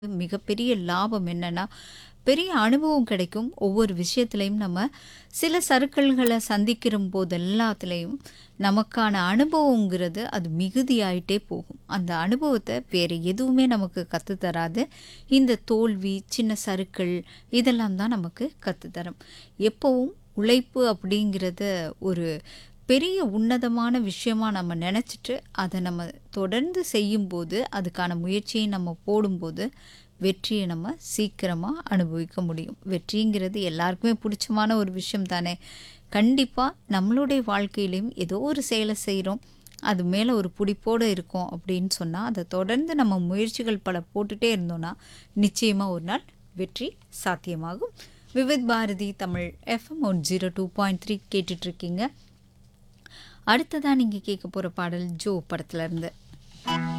மிகப்பெரிய லாபம் என்னன்னா, பெரிய அனுபவம் கிடைக்கும். ஒவ்வொரு விஷயத்திலயும் நம்ம சில சறுக்கல்கள சந்திக்கிற போது எல்லாத்துலயும் நமக்கான அனுபவங்கிறது அது மிகுதியாயிட்டே போகும். அந்த அனுபவத்த வேற எதுவுமே நமக்கு கத்து தராது. இந்த தோல்வி, சின்ன சறுக்கல் இதெல்லாம் தான் நமக்கு கத்து தரும். எப்பவும் உழைப்பு அப்படிங்கிறத ஒரு பெரிய உன்னதமான விஷயமா நம்ம நெனச்சுட்டு, அத நம்ம தொடர்ந்து செய்யும்போது, அதுக்கான முயற்சியை நம்ம போடும்போது, வெற்றிய நம்ம சீக்கிரமா அனுபவிக்க முடியும். வெற்றிங்கிறது எல்லாருக்குமே புடிச்சமான ஒரு விஷயம் தானே! கண்டிப்பா நம்மளுடைய வாழ்க்கையிலயும் ஏதோ ஒரு செயல செய்றோம். அது மேல ஒரு புடிப்போட இருக்கோம் அப்படின்னு சொன்னா, அத தொடர்ந்து நம்ம முயற்சிகள் பல போட்டுட்டே இருந்தோம்னா, நிச்சயமா ஒரு நாள் வெற்றி சாத்தியமாகும். விவித் பாரதி தமிழ் எஃப்எம் 102.3 கேட்டுட்டு இருக்கீங்க. அடுத்ததா நீங்க கேட்க போற பாடல் ஜோ படத்துல இருந்து.